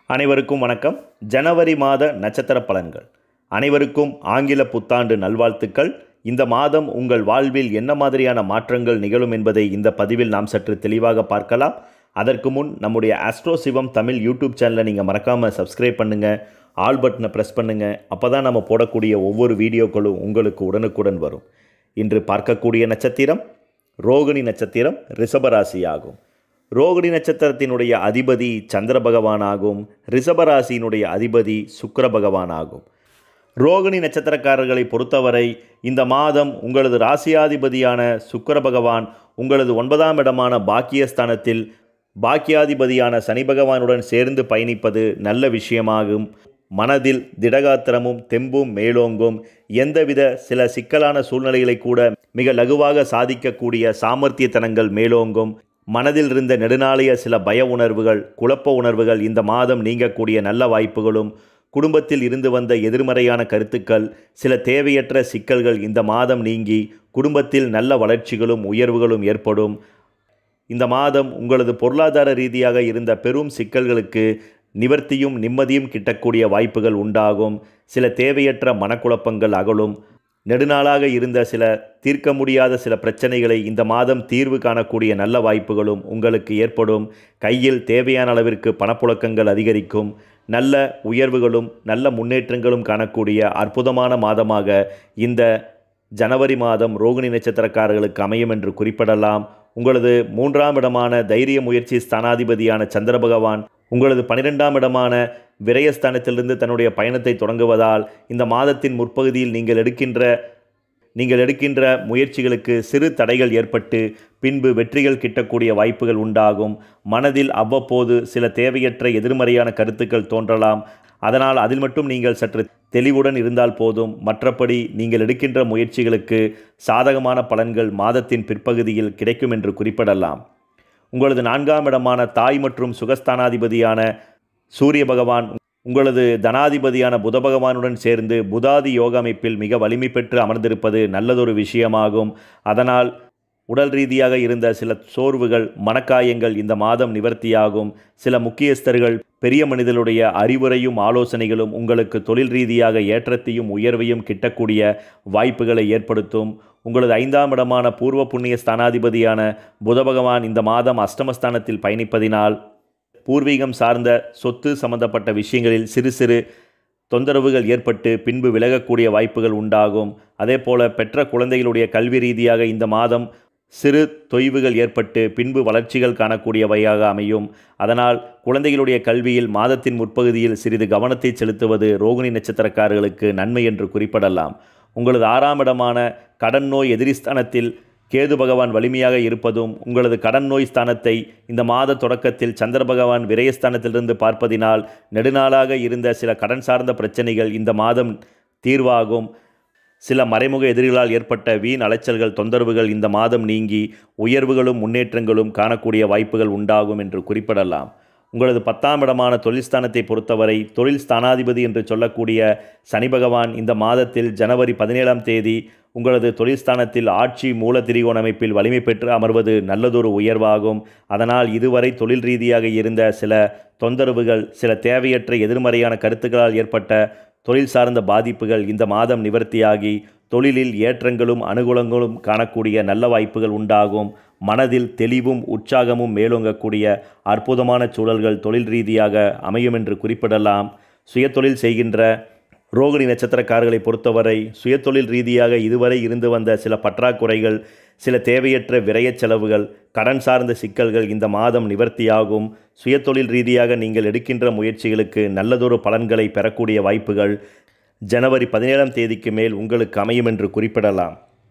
அனைவருக்கும் வணக்கம் ஜனவரி மாத நட்சத்திர பலன்கள் அனைவருக்கும் ஆங்கில புத்தாண்டு நல்வாழ்த்துக்கள் இந்த மாதம் உங்கள் வாழ்வில் என்ன மாதிரியான மாற்றங்கள் நிகழும் என்பதை இந்த பதிவில் நாம் சற்று தெளிவாக பார்க்கலாம் அதற்கு முன் நம்முடைய ஆஸ்ட்ரோ சிவம் தமிழ் யூடியூப் சேனலை நீங்கள் மறக்காமல் சப்ஸ்கிரைப் பண்ணுங்கள் ஆல் பட்டனை ப்ரெஸ் பண்ணுங்கள் அப்போ தான் நம்ம போடக்கூடிய ஒவ்வொரு வீடியோக்களும் உங்களுக்கு உடனுக்குடன் வரும் இன்று பார்க்கக்கூடிய நட்சத்திரம் ரோகிணி நட்சத்திரம் ரிஷபராசி ஆகும் ரோகிணி நட்சத்திரத்தினுடைய அதிபதி சந்திர பகவானாகும் ரிஷபராசியினுடைய அதிபதி சுக்கிர பகவானாகும் ரோகிணி நட்சத்திரக்காரர்களை பொறுத்தவரை இந்த மாதம் உங்களது ராசியாதிபதியான சுக்கிர பகவான் உங்களது ஒன்பதாம் இடமான பாக்கியஸ்தானத்தில் பாக்கியாதிபதியான சனி பகவானுடன் சேர்ந்து பயணிப்பது நல்ல விஷயமாகும் மனதில் திடகாத்திரமும் தெம்பும் மேலோங்கும் எந்தவித சில சிக்கலான சூழ்நிலைகளை கூட மிக லகுவாக சாதிக்கக்கூடிய சாமர்த்தியத்தனங்கள் மேலோங்கும் மனதில் இருந்த நெடுநாளைய சில பய உணர்வுகள் குழப்ப உணர்வுகள் இந்த மாதம் நீங்கக்கூடிய நல்ல வாய்ப்புகளும் குடும்பத்தில் இருந்து வந்த எதிர்மறையான கருத்துக்கள் சில தேவையற்ற சிக்கல்கள் இந்த மாதம் நீங்கி குடும்பத்தில் நல்ல வளர்ச்சிகளும் உயர்வுகளும் ஏற்படும் இந்த மாதம் உங்களது பொருளாதார ரீதியாக இருந்த பெரும் சிக்கல்களுக்கு நிவர்த்தியும் நிம்மதியும் கிட்டக்கூடிய வாய்ப்புகள் உண்டாகும் சில தேவையற்ற மனக்குழப்பங்கள் அகலும் நெடுநாளாக இருந்த சில தீர்க்க முடியாத சில பிரச்சனைகளை இந்த மாதம் தீர்வு காணக்கூடிய நல்ல வாய்ப்புகளும் உங்களுக்கு ஏற்படும் கையில் தேவையான அளவிற்கு பணப்புழக்கங்கள் அதிகரிக்கும் நல்ல உயர்வுகளும் நல்ல முன்னேற்றங்களும் காணக்கூடிய அற்புதமான மாதமாக இந்த ஜனவரி மாதம் ரோகிணி நட்சத்திரக்காரர்களுக்கு அமையும் என்று குறிப்பிடலாம் உங்களது மூன்றாம் இடமான தைரிய முயற்சி ஸ்தானாதிபதியான சந்திர பகவான் உங்களது பனிரெண்டாம் இடமான விரயஸ்தானத்திலிருந்து தன்னுடைய பயணத்தை தொடங்குவதால் இந்த மாதத்தின் முற்பகுதியில் நீங்கள் எடுக்கின்ற நீங்கள் எடுக்கின்ற முயற்சிகளுக்கு சிறு தடைகள் ஏற்பட்டு பின்பு வெற்றிகள் கிட்டக்கூடிய வாய்ப்புகள் உண்டாகும் மனதில் அவ்வப்போது சில தேவையற்ற எதிர்மறையான கருத்துக்கள் தோன்றலாம் அதனால் அதில் மட்டும் நீங்கள் சற்று தெளிவுடன் இருந்தால் போதும் மற்றபடி நீங்கள் எடுக்கின்ற முயற்சிகளுக்கு சாதகமான பலன்கள் மாதத்தின் பிற்பகுதியில் கிடைக்கும் என்று குறிப்பிடலாம் உங்களது நான்காம் இடமான தாய் மற்றும் சுகஸ்தானாதிபதியான சூரிய பகவான் உங்களது தனாதிபதியான புத பகவானுடன் சேர்ந்து புதாதி யோக அமைப்பில் மிக வலிமை பெற்று அமர்ந்திருப்பது நல்லதொரு விஷயமாகும் அதனால் உடல் ரீதியாக இருந்த சில சோர்வுகள் மனக்காயங்கள் இந்த மாதம் நிவர்த்தியாகும் சில முக்கியஸ்தர்கள் பெரிய மனிதனுடைய அறிவுரையும் ஆலோசனைகளும் உங்களுக்கு தொழில் ரீதியாக ஏற்றத்தையும் உயர்வையும் கிட்டக்கூடிய வாய்ப்புகளை ஏற்படுத்தும் உங்களது ஐந்தாம் இடமான பூர்வ புண்ணிய ஸ்தானாதிபதியான புத பகவான் இந்த மாதம் அஷ்டமஸ்தானத்தில் பயணிப்பதினால் பூர்வீகம் சார்ந்த சொத்து சம்பந்தப்பட்ட விஷயங்களில் சிறு சிறு தொந்தரவுகள் ஏற்பட்டு பின்பு விலகக்கூடிய வாய்ப்புகள் உண்டாகும் அதே போல பெற்ற குழந்தைகளுடைய கல்வி ரீதியாக இந்த மாதம் சிறு தொய்வுகள் ஏற்பட்டு பின்பு வளர்ச்சிகள் காணக்கூடியவையாக அமையும் அதனால் குழந்தைகளுடைய கல்வியில் மாதத்தின் முற்பகுதியில் சிறிது கவனத்தை செலுத்துவது ரோகிணி நட்சத்திரக்காரர்களுக்கு நன்மை என்று குறிப்பிடலாம் உங்களது ஆறாம் இடமான கடன் நோய் எதிரிஸ்தானத்தில் கேது பகவான் வலிமையாக இருப்பதும் உங்களது கடன் நோய் ஸ்தானத்தை இந்த மாத தொடக்கத்தில் சந்திர பகவான் விரயஸ்தானத்திலிருந்து பார்ப்பதினால் நெடுநாளாக இருந்த சில கடன் சார்ந்த பிரச்சனைகள் இந்த மாதம் தீர்வாகும் சில மறைமுக எதிரிகளால் ஏற்பட்ட வீண் அலைச்சல்கள் தொந்தரவுகள் இந்த மாதம் நீங்கி உயர்வுகளும் முன்னேற்றங்களும் காணக்கூடிய வாய்ப்புகள் உண்டாகும் என்று குறிப்பிடலாம் உங்களது பத்தாம் இடமான தொழில் ஸ்தானத்தை பொறுத்தவரை தொழில் ஸ்தானாதிபதி என்று சொல்லக்கூடிய சனி பகவான் இந்த மாதத்தில் ஜனவரி பதினேழாம் தேதி உங்களது தொழில் ஸ்தானத்தில் ஆட்சி மூல திரிகோண அமைப்பில் வலிமை பெற்று அமர்வது நல்லதொரு உயர்வாகும் அதனால் இதுவரை தொழில் ரீதியாக இருந்த சில தொந்தரவுகள் சில தேவையற்ற எதிர்மறையான கருத்துக்களால் ஏற்பட்ட தொழில் சார்ந்த பாதிப்புகள் இந்த மாதம் நிவர்த்தியாகி தொழிலில் ஏற்றங்களும் அனுகூலங்களும் காணக்கூடிய நல்ல வாய்ப்புகள் உண்டாகும் மனதில் தெளிவும் உற்சாகமும் மேலோங்கக்கூடிய அற்புதமான சூழல்கள் தொழில் ரீதியாக அமையும் என்று குறிப்பிடலாம் சுயதொழில் செய்கின்ற ரோகிணி நட்சத்திரக்காரர்களை பொறுத்தவரை சுயதொழில் ரீதியாக இதுவரை இருந்து வந்த சில பற்றாக்குறைகள் சில தேவையற்ற விரயச் செலவுகள் கடன் சார்ந்த சிக்கல்கள் இந்த மாதம் நிவர்த்தியாகும் சுயதொழில் ரீதியாக நீங்கள் எடுக்கின்ற முயற்சிகளுக்கு நல்லதொரு பலன்களை பெறக்கூடிய வாய்ப்புகள் ஜனவரி பதினேழாம் தேதிக்கு மேல் உங்களுக்கு அமையும் என்று குறிப்பிடலாம்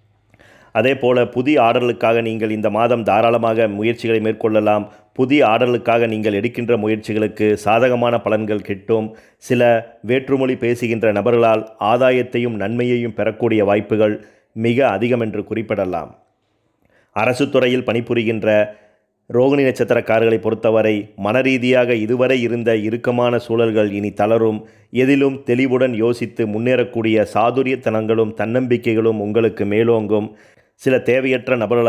அதே போல புதிய ஆர்டர்களுக்காக நீங்கள் இந்த மாதம் தாராளமாக முயற்சிகளை மேற்கொள்ளலாம் புதிய ஆர்டர்களுக்காக நீங்கள் எடுக்கின்ற முயற்சிகளுக்கு சாதகமான பலன்கள் கிட்டும் சில வேற்றுமொழி பேசுகின்ற நபர்களால் ஆதாயத்தையும் நன்மையையும் பெறக்கூடிய வாய்ப்புகள் மிக அதிகம் என்று குறிப்பிடலாம் அரசு துறையில் பணிபுரிகின்ற ரோகிணி நட்சத்திரக்காரர்களை பொறுத்தவரை மனரீதியாக இதுவரை இருந்த இறுக்கமான சூழல்கள் இனி தளரும் எதிலும் தெளிவுடன் யோசித்து முன்னேறக்கூடிய சாதுரியத்தனங்களும் தன்னம்பிக்கைகளும் உங்களுக்கு மேலோங்கும் சில தேவையற்ற நபர்களால்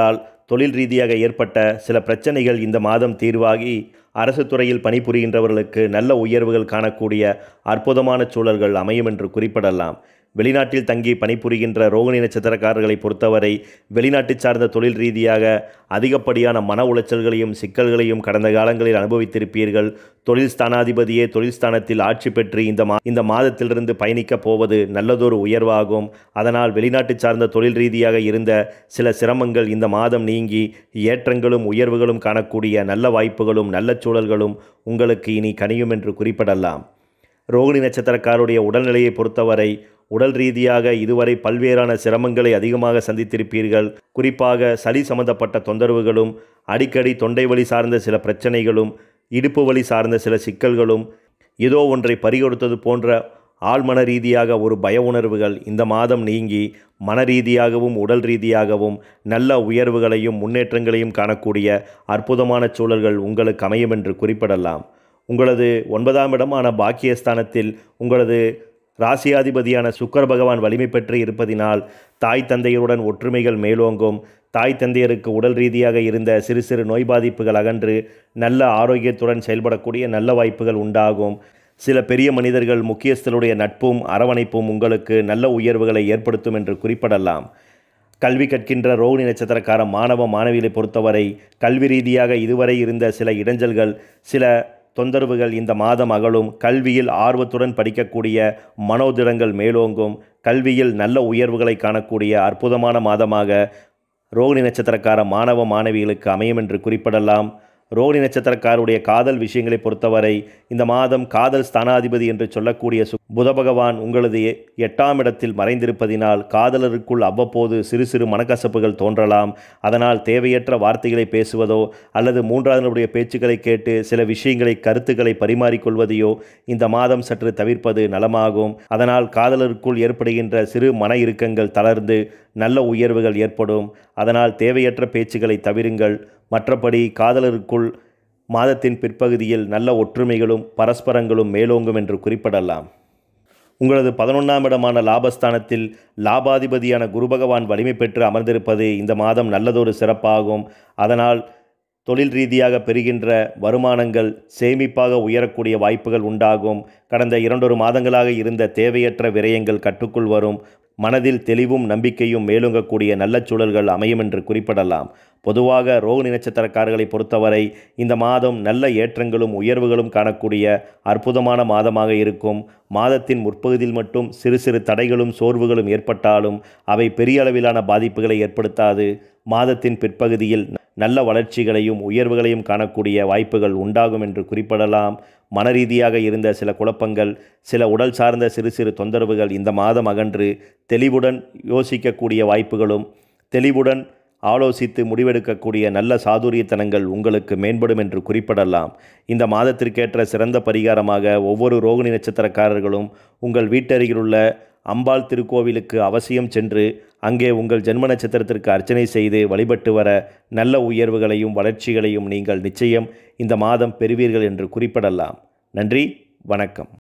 தொழில் ரீதியாக ஏற்பட்ட சில பிரச்சனைகள் இந்த மாதம் தீர்வாகி அரசு துறையில் பணிபுரிகின்றவர்களுக்கு நல்ல உயர்வுகள் காணக்கூடிய அற்புதமான சூழல்கள் அமையும் என்று குறிப்பிடலாம் வெளிநாட்டில் தங்கி பணிபுரிகின்ற ரோகிணி நட்சத்திரக்காரர்களை பொறுத்தவரை வெளிநாட்டு சார்ந்த தொழில் ரீதியாக அதிகப்படியான மன உளைச்சல்களையும் சிக்கல்களையும் கடந்த காலங்களில் அனுபவித்திருப்பீர்கள் தொழில் ஸ்தானாதிபதியே தொழில் ஸ்தானத்தில் ஆட்சி பெற்று இந்த மா இந்த மாதத்திலிருந்து பயணிக்கப் போவது நல்லதொரு உயர்வாகும் அதனால் வெளிநாட்டு சார்ந்த தொழில் ரீதியாக இருந்த சில சிரமங்கள் இந்த மாதம் நீங்கி ஏற்றங்களும் உயர்வுகளும் காணக்கூடிய நல்ல வாய்ப்புகளும் நல்ல சூழல்களும் உங்களுக்கு இனி கனியும் என்று குறிப்பிடலாம் ரோகிணி நட்சத்திரக்காருடைய உடல்நிலையை பொறுத்தவரை உடல் ரீதியாக இதுவரை பல்வேறான சிரமங்களை அதிகமாக சந்தித்திருப்பீர்கள் குறிப்பாக சளி சம்பந்தப்பட்ட தொந்தரவுகளும் அடிக்கடி தொண்டை வலி சார்ந்த சில பிரச்சனைகளும் இடுப்பு வலி சார்ந்த சில சிக்கல்களும் ஏதோ ஒன்றை பறிகொடுத்தது போன்ற ஆழ்மன ரீதியாக ஒரு பய உணர்வுகள் இந்த மாதம் நீங்கி மன ரீதியாகவும் உடல் ரீதியாகவும் நல்ல உயர்வுகளையும் முன்னேற்றங்களையும் காணக்கூடிய அற்புதமான சூழல்கள் உங்களுக்கு அமையும் என்று குறிப்பிடலாம் உங்களது ஒன்பதாம் இடமான பாக்கியஸ்தானத்தில் உங்களது ராசியாதிபதியான சுக்கர பகவான் வலிமை பெற்று இருப்பதினால் தாய் தந்தையருடன் ஒற்றுமைகள் மேலோங்கும் தாய் தந்தையருக்கு உடல் ரீதியாக இருந்த சிறு சிறு நோய் பாதிப்புகள் அகன்று நல்ல ஆரோக்கியத்துடன் செயல்படக்கூடிய நல்ல வாய்ப்புகள் உண்டாகும் சில பெரிய மனிதர்கள் முக்கியஸ்தருடைய நட்பும் அரவணைப்பும் உங்களுக்கு நல்ல உயர்வுகளை ஏற்படுத்தும் என்று குறிப்பிடலாம் கல்வி கற்கின்ற ரோகிணி நட்சத்திரக்கார மாணவ மாணவிகளை பொறுத்தவரை கல்வி ரீதியாக இதுவரை இருந்த சில இடைஞ்சல்கள் சில தொந்தரவுகள் இந்த மாதம் அகலும் கல்வியில் ஆர்வத்துடன் படிக்கக்கூடிய மனோதிடங்கள் மேலோங்கும் கல்வியில் நல்ல உயர்வுகளை காணக்கூடிய அற்புதமான மாதமாக ரோகிணி நட்சத்திரக்கார மாணவ மாணவிகளுக்கு அமையும் என்று குறிப்பிடலாம் ரோகிணி நட்சத்திரக்காருடைய காதல் விஷயங்களை பொறுத்தவரை இந்த மாதம் காதல் ஸ்தானாதிபதி என்று சொல்லக்கூடிய சு புத பகவான் உங்களது எ- எட்டாம் இடத்தில் மறைந்திருப்பதினால் காதலருக்குள் அவ்வப்போது சிறு சிறு மனக்கசப்புகள் தோன்றலாம் அதனால் தேவையற்ற வார்த்தைகளை பேசுவதோ அல்லது மூன்றாவதுடைய பேச்சுக்களை கேட்டு சில விஷயங்களை கருத்துக்களை பரிமாறிக்கொள்வதையோ இந்த மாதம் சற்று தவிர்ப்பது நலமாகும் அதனால் காதலருக்குள் ஏற்படுகின்ற சிறு மன இறுக்கங்கள் தளர்ந்து நல்ல உயர்வுகள் ஏற்படும் அதனால் தேவையற்ற பேச்சுக்களை தவிருங்கள் மற்றபடி காதலருக்குள் மாதத்தின் பிற்பகுதியில் நல்ல ஒற்றுமைகளும் பரஸ்பரங்களும் மேலோங்கும் என்று குறிப்பிடலாம் உங்களது பதினொன்றாம் இடமான லாபஸ்தானத்தில் லாபாதிபதியான குரு பகவான் வலிமை பெற்று அமர்ந்திருப்பது இந்த மாதம் நல்லதொரு சிறப்பாகும் அதனால் தொழில் ரீதியாக பெறுகின்ற வருமானங்கள் சேமிப்பாக உயரக்கூடிய வாய்ப்புகள் உண்டாகும் கடந்த இரண்டொரு மாதங்களாக இருந்த தேவையற்ற விரயங்கள் கட்டுக்குள் வரும் மனதில் தெளிவும் நம்பிக்கையும் மேலோங்கக்கூடிய நல்ல சூழல்கள் அமையும் என்று குறிப்பிடலாம் பொதுவாக ரோகிணி நட்சத்திரக்காரர்களை பொறுத்தவரை இந்த மாதம் நல்ல ஏற்றங்களும் உயர்வுகளும் காணக்கூடிய அற்புதமான மாதமாக இருக்கும் மாதத்தின் முற்பகுதியில் மட்டும் சிறு சிறு தடைகளும் சோர்வுகளும் ஏற்பட்டாலும் அவை பெரிய அளவிலான பாதிப்புகளை ஏற்படுத்தாது மாதத்தின் பிற்பகுதியில் நல்ல வளர்ச்சிகளையும் உயர்வுகளையும் காணக்கூடிய வாய்ப்புகள் உண்டாகும் என்று குறிப்பிடலாம் மனரீதியாக இருந்த சில குழப்பங்கள் சில உடல் சார்ந்த சிறு சிறு தொந்தரவுகள் இந்த மாதம் அகன்று தெளிவுடன் யோசிக்கக்கூடிய வாய்ப்புகளும் தெளிவுடன் ஆலோசித்து முடிவெடுக்கக்கூடிய நல்ல சாதுரியத்தனங்கள் உங்களுக்கு மேம்படும் என்று குறிப்பிடலாம் இந்த மாதத்திற்கேற்ற சிறந்த பரிகாரமாக ஒவ்வொரு ரோகிணி நட்சத்திரக்காரர்களும் உங்கள் வீட்டருகிலுள்ள அம்பாள் திருக்கோவிலுக்கு அவசியம் சென்று அங்கே உங்கள் ஜென்ம நட்சத்திரத்திற்கு அர்ச்சனை செய்து வழிபட்டு வர நல்ல உயர்வுகளையும் வளர்ச்சிகளையும் நீங்கள் நிச்சயம் இந்த மாதம் பெறுவீர்கள் என்று குறிப்பிடலாம் நன்றி வணக்கம்